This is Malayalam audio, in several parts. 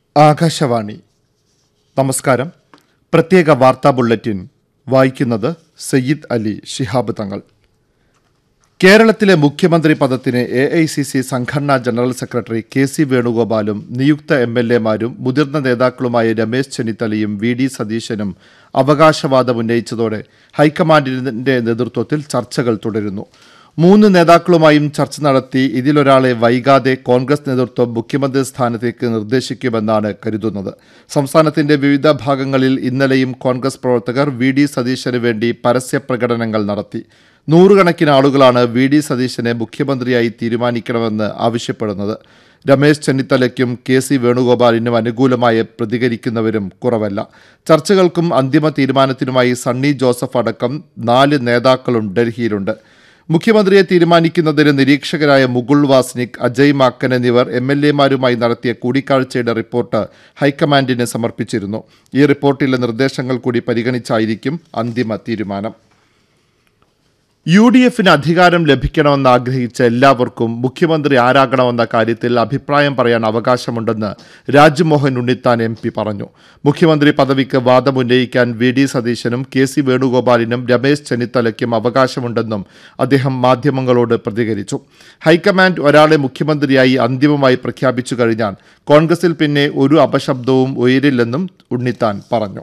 ആകാശവാണി നമസ്കാരം പ്രത്യേക വാർത്താ ബുള്ളറ്റിൻ വായിക്കുന്നത് സയ്യിദ് അലി ശിഹാബ് തങ്ങൾ കേരളത്തിലെ മുഖ്യമന്ത്രി പദത്തിന് എ ഐ സി സി സംഘടനാ ജനറൽ സെക്രട്ടറി കെ സി വേണുഗോപാലും നിയുക്ത എം എൽ എമാരും മുതിർന്ന നേതാക്കളുമായ രമേശ് ചെന്നിത്തലയും വി ഡി സതീശനും അവകാശവാദം ഉന്നയിച്ചതോടെ ഹൈക്കമാൻഡിന്റെ നേതൃത്വത്തിൽ ചർച്ചകൾ തുടരുന്നു മൂന്ന് നേതാക്കളുമായും ചർച്ച നടത്തി ഇതിലൊരാളെ വൈകാതെ കോൺഗ്രസ് നേതൃത്വം മുഖ്യമന്ത്രി സ്ഥാനത്തേക്ക് നിർദ്ദേശിക്കുമെന്നാണ് കരുതുന്നത് സംസ്ഥാനത്തിന്റെ വിവിധ ഭാഗങ്ങളിൽ ഇന്നലെയും കോൺഗ്രസ് പ്രവർത്തകർ വി ഡി സതീശന് വേണ്ടി പരസ്യ പ്രകടനങ്ങൾ നടത്തി നൂറുകണക്കിന് ആളുകളാണ് വി ഡി സതീശനെ മുഖ്യമന്ത്രിയായി തീരുമാനിക്കണമെന്ന് ആവശ്യപ്പെടുന്നത് രമേശ് ചെന്നിത്തലയ്ക്കും കെ സി വേണുഗോപാലിനും അനുകൂലമായി പ്രതികരിക്കുന്നവരും കുറവല്ല ചർച്ചകൾക്കും അന്തിമ തീരുമാനത്തിനുമായി സണ്ണി ജോസഫ് അടക്കം നാല് നേതാക്കളും ഡൽഹിയിലുണ്ട് മുഖ്യമന്ത്രിയെ തീരുമാനിക്കുന്നതിന് നിരീക്ഷകരായ മുകുൾ വാസ്നിക് അജയ് മാക്കൻ എന്നിവർ എം എൽ എമാരുമായി നടത്തിയ കൂടിക്കാഴ്ചയുടെ റിപ്പോർട്ട് ഹൈക്കമാൻഡിന് സമർപ്പിച്ചിരുന്നു ഈ റിപ്പോർട്ടിലെ നിർദ്ദേശങ്ങൾ കൂടി പരിഗണിച്ചായിരിക്കും അന്തിമ തീരുമാനം യു ഡി എഫിന് അധികാരം ലഭിക്കണമെന്ന് ആഗ്രഹിച്ച എല്ലാവർക്കും മുഖ്യമന്ത്രി ആരാകണമെന്ന കാര്യത്തിൽ അഭിപ്രായം പറയാൻ അവകാശമുണ്ടെന്ന് രാജ്മോഹൻ ഉണ്ണിത്താൻ എം പി പറഞ്ഞു മുഖ്യമന്ത്രി പദവിക്ക് വാദമുന്നയിക്കാൻ വി ഡി സതീശനും കെ സി വേണുഗോപാലിനും രമേശ് ചെന്നിത്തലയ്ക്കും അവകാശമുണ്ടെന്നും അദ്ദേഹം മാധ്യമങ്ങളോട് പ്രതികരിച്ചു ഹൈക്കമാൻഡ് ഒരാളെ മുഖ്യമന്ത്രിയായി അന്തിമമായി പ്രഖ്യാപിച്ചു കഴിഞ്ഞാൽ കോൺഗ്രസിൽ പിന്നെ ഒരു അപശബ്ദവും ഉയരില്ലെന്നും ഉണ്ണിത്താൻ പറഞ്ഞു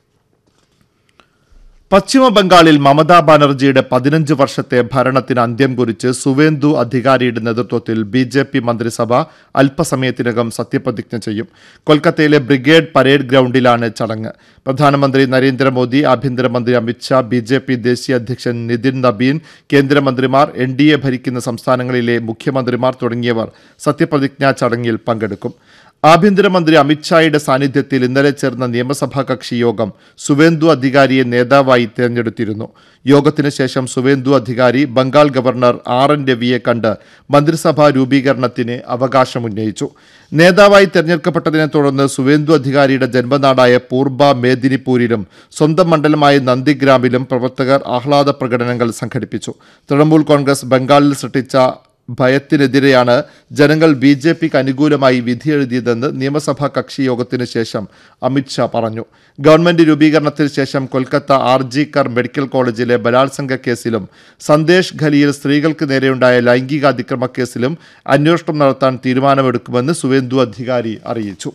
പശ്ചിമ ബംഗാളിൽ മമതാ ബാനർജിയുടെ പതിനഞ്ച് വർഷത്തെ ഭരണത്തിന് അന്ത്യം കുറിച്ച് സുവേന്ദു അധികാരിയുടെ നേതൃത്വത്തിൽ ബി ജെ പി മന്ത്രിസഭ അല്പസമയത്തിനകം സത്യപ്രതിജ്ഞ ചെയ്യും കൊൽക്കത്തയിലെ ബ്രിഗേഡ് പരേഡ് ഗ്രൗണ്ടിലാണ് ചടങ്ങ് പ്രധാനമന്ത്രി നരേന്ദ്രമോദി ആഭ്യന്തരമന്ത്രി അമിത്ഷാ ബി ജെ പി ദേശീയ അധ്യക്ഷൻ നിതിൻ നബീൻ കേന്ദ്രമന്ത്രിമാർ എൻ ഡി എ ഭരിക്കുന്ന സംസ്ഥാനങ്ങളിലെ മുഖ്യമന്ത്രിമാർ തുടങ്ങിയവർ സത്യപ്രതിജ്ഞാ ചടങ്ങിൽ പങ്കെടുക്കും ആഭ്യന്തരമന്ത്രി അമിത്ഷായുടെ സാന്നിധ്യത്തിൽ ഇന്നലെ ചേർന്ന നിയമസഭാ കക്ഷി യോഗം സുവേന്ദു അധികാരിയെ നേതാവായി തെരഞ്ഞെടുത്തിരുന്നു യോഗത്തിന് ശേഷം Suvendu Adhikari Bengal governor R N രവിയെ കണ്ട് മന്ത്രിസഭാ രൂപീകരണത്തിന് അവകാശമുന്നയിച്ചു നേതാവായി തെരഞ്ഞെടുക്കപ്പെട്ടതിനെ തുടർന്ന് സുവേന്ദു അധികാരിയുടെ ജന്മനാടായ പൂർബ മേദിനിപൂരിലും സ്വന്തം മണ്ഡലമായ നന്ദിഗ്രാമിലും പ്രവർത്തകർ ആഹ്ലാദ പ്രകടനങ്ങൾ സംഘടിപ്പിച്ചു തൃണമൂൽ കോൺഗ്രസ് ബംഗാളിൽ സൃഷ്ടിച്ച ഭയത്തിനെതിരെയാണ് ജനങ്ങൾ ബി ജെ പിക്ക് അനുകൂലമായി വിധിയെഴുതിയതെന്ന് നിയമസഭാ കക്ഷി യോഗത്തിന് ശേഷം അമിത്ഷാ പറഞ്ഞു ഗവൺമെന്റ് രൂപീകരണത്തിന് ശേഷം Kolkata R G Kar medical കോളേജിലെ ബലാത്സംഗ കേസിലും സന്ദേശ് ഖലിയിൽ സ്ത്രീകൾക്ക് നേരെയുണ്ടായ ലൈംഗിക അതിക്രമ കേസിലും അന്വേഷണം നടത്താൻ തീരുമാനമെടുക്കുമെന്ന് സുവേന്ദു അധികാരി അറിയിച്ചു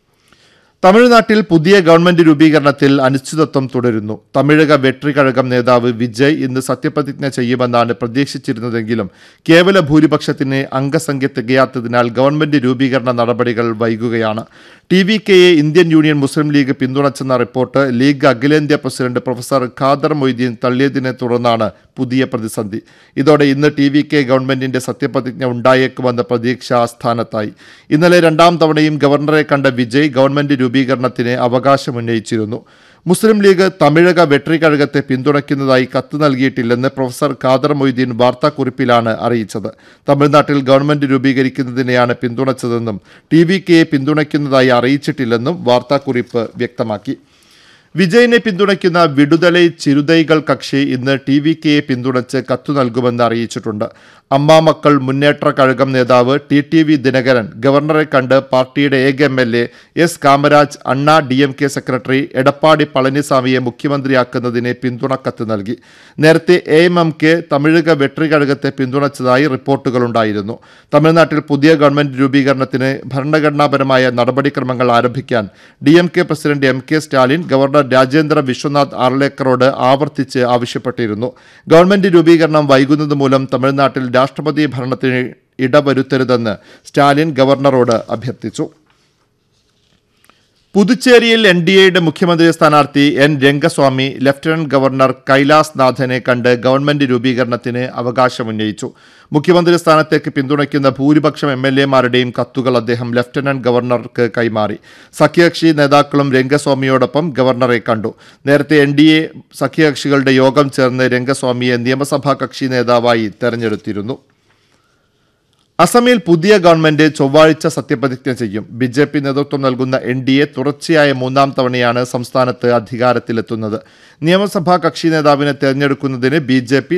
തമിഴ്നാട്ടിൽ പുതിയ ഗവൺമെന്റ് രൂപീകരണത്തിൽ അനിശ്ചിതത്വം തുടരുന്നു തമിഴക വെട്രികഴകം നേതാവ് വിജയ് ഇന്ന് സത്യപ്രതിജ്ഞ ചെയ്യുമെന്നാണ് പ്രതീക്ഷിച്ചിരുന്നതെങ്കിലും കേവല ഭൂരിപക്ഷത്തിന് അംഗസംഖ്യ തികയാത്തതിനാൽ ഗവൺമെന്റ് രൂപീകരണ നടപടികൾ വൈകുകയാണ് ടി വി കെയെ ഇന്ത്യൻ യൂണിയൻ മുസ്ലിം ലീഗ് പിന്തുണച്ചെന്ന റിപ്പോർട്ട് ലീഗ് അഖിലേന്ത്യാ പ്രസിഡന്റ് പ്രൊഫസർ ഖാദർ മൊയ്തീൻ തള്ളിയതിനെ തുടർന്നാണ് പുതിയ പ്രതിസന്ധി ഇതോടെ ഇന്ന് ടി വി കെ ഗവൺമെന്റിന്റെ സത്യപ്രതിജ്ഞ ഉണ്ടായേക്കുമെന്ന പ്രതീക്ഷ സ്ഥാനത്തായി ഇന്നലെ രണ്ടാം തവണയും ഗവർണറെ കണ്ട വിജയ് ഗവൺമെന്റ് രൂപീകരണത്തിന് അവകാശമുന്നയിച്ചിരുന്നു മുസ്ലിം ലീഗ് തമിഴക വെട്രികഴകത്തെ പിന്തുണയ്ക്കുന്നതായി കത്ത് നൽകിയിട്ടില്ലെന്ന് പ്രൊഫസർ ഖാദർ മൊയ്തീൻ വാർത്താക്കുറിപ്പിലാണ് അറിയിച്ചത് തമിഴ്നാട്ടിൽ ഗവൺമെന്റ് രൂപീകരിക്കുന്നതിനെയാണ് പിന്തുണച്ചതെന്നും ടി വി കെയെ പിന്തുണയ്ക്കുന്നതായി അറിയിച്ചിട്ടില്ലെന്നും വാർത്താക്കുറിപ്പ് വ്യക്തമാക്കി വിജയനെ പിന്തുണയ്ക്കുന്ന വിടുതലൈ ചിരുതൈകൾ കക്ഷി ഇന്ന് ടി വി കെയെ പിന്തുണച്ച് കത്തു നൽകുമെന്ന് അറിയിച്ചിട്ടുണ്ട് അമ്മാമക്കൾ മുന്നേറ്റ കഴകം നേതാവ് ടി ടി വി ദിനകരൻ ഗവർണറെ കണ്ട് പാർട്ടിയുടെ ഏക M L A S Kamaraj Anna D M K secretary Edappadi പളനിസ്വാമിയെ മുഖ്യമന്ത്രിയാക്കുന്നതിന് പിന്തുണ കത്ത് നൽകി നേരത്തെ A M M K Tamizhaga വെട്രികഴകത്തെ പിന്തുണച്ചതായി റിപ്പോർട്ടുകളുണ്ടായിരുന്നു തമിഴ്നാട്ടിൽ പുതിയ ഗവൺമെന്റ് രൂപീകരണത്തിന് ഭരണഘടനാപരമായ നടപടിക്രമങ്ങൾ ആരംഭിക്കാൻ D M K president M K Stalin governor Rajendra Vishwanath ആർലേക്കറോട് ആവർത്തിച്ച് ആവശ്യപ്പെട്ടിരുന്നു ഗവൺമെന്റ് രൂപീകരണം വൈകുന്നത് മൂലം തമിഴ്നാട്ടിൽ രാഷ്ട്രപതി ഭരണത്തിന് ഇടവരുത്തരുതെന്ന് സ്റ്റാലിൻ ഗവർണറോട് അഭ്യർത്ഥിച്ചു പുതുച്ചേരിയിൽ എൻ ഡി എയുടെ മുഖ്യമന്ത്രി സ്ഥാനാർത്ഥി N Rangaswamy lieutenant governor Kailash നാഥനെ കണ്ട് ഗവൺമെന്റ് രൂപീകരണത്തിന് അവകാശമുന്നയിച്ചു മുഖ്യമന്ത്രി സ്ഥാനത്തേക്ക് പിന്തുണയ്ക്കുന്ന ഭൂരിപക്ഷം എം എൽ എമാരുടെയും കത്തുകൾ അദ്ദേഹം ലഫ്റ്റനന്റ് ഗവർണർക്ക് കൈമാറി സഖ്യകക്ഷി നേതാക്കളും രംഗസ്വാമിയോടൊപ്പം ഗവർണറെ കണ്ടു നേരത്തെ എൻ ഡി എ സഖ്യകക്ഷികളുടെ യോഗം ചേർന്ന് രംഗസ്വാമിയെ നിയമസഭാ കക്ഷി നേതാവായി തെരഞ്ഞെടുത്തിരുന്നു അസമിൽ പുതിയ ഗവൺമെന്റ് ചൊവ്വാഴ്ച സത്യപ്രതിജ്ഞ ചെയ്യും ബി ജെ പി നേതൃത്വം നൽകുന്ന എൻ ഡി എ തുടർച്ചയായ മൂന്നാം തവണയാണ് സംസ്ഥാനത്ത് അധികാരത്തിലെത്തുന്നത് നിയമസഭാ കക്ഷി നേതാവിനെ തെരഞ്ഞെടുക്കുന്നതിന് ബി ജെ പി